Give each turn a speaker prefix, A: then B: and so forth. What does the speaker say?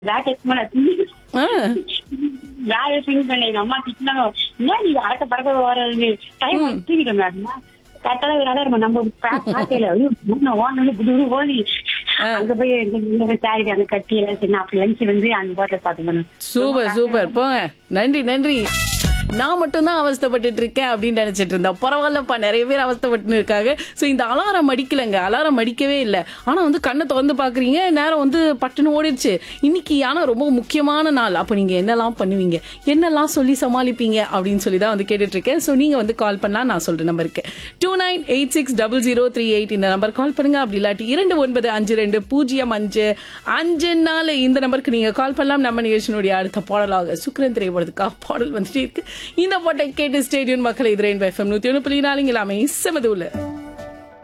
A: bad எக்ஸ்மோல
B: ஆ,
A: வேற think பண்ண எங்க அம்மா திட்டினாங்க என்ன நீ அடக்க பறக்க வர்றது டைம் தூக்கிட்டோம் மேடம் கரெக்டா விளையாட நம்ம நம்ம பாக்கையில ஓனு குடு ஓடி அங்க போய் எங்க சாரி அங்க கட்டி எல்லாம் சரி அப்படி லஞ்ச் வந்து அந்த பாட்டில் பாத்துக்கணும்
B: சூப்பர் சூப்பர் போங்க நன்றி நன்றி நான் மட்டும்தான் அவஸ்தைப்பட்டுட்டு இருக்கேன் அப்படின்னு நினைச்சிட்டு இருந்தேன் பரவாயில்லப்பா நிறைய பேர் அவஸ்தைப்பட்டு இருக்காங்க ஸோ இந்த அலாரம் அடிக்கலைங்க அலாரம் அடிக்கவே இல்லை ஆனா வந்து கண்ணை திறந்து பாக்குறீங்க நேரம் வந்து பட்டுன்னு ஓடிடுச்சு இன்னைக்கு ஆனா ரொம்ப முக்கியமான நாள் அப்போ நீங்க என்னெல்லாம் பண்ணுவீங்க என்னெல்லாம் சொல்லி சமாளிப்பீங்க அப்படின்னு சொல்லி தான் வந்து கேட்டுட்டு இருக்கேன் ஸோ நீங்க வந்து கால் பண்ணலாம் நான் சொல்ற நம்பருக்கு two nine eight six double zero three eight இந்த நம்பர் கால் பண்ணுங்க அப்படி இல்லாட்டி இரண்டு ஒன்பது அஞ்சு ரெண்டு பூஜ்ஜியம் அஞ்சு அஞ்சு நாலு இந்த நம்பருக்கு நீங்க கால் பண்ணலாம் நம்ம நிகழ்ச்சியினுடைய அடுத்த பாடலாக சுக்ரன் திரைப்படத்துக்காக பாடல் வந்துட்டே இருக்கு இந்த பாட்டை கேட்டு ஸ்டேடியம் மக்களை இது ரெயின் எஃப்எம் நூத்தி ஒன்று புள்ளி நாலுங்க எல்லாமே செமது உள்ள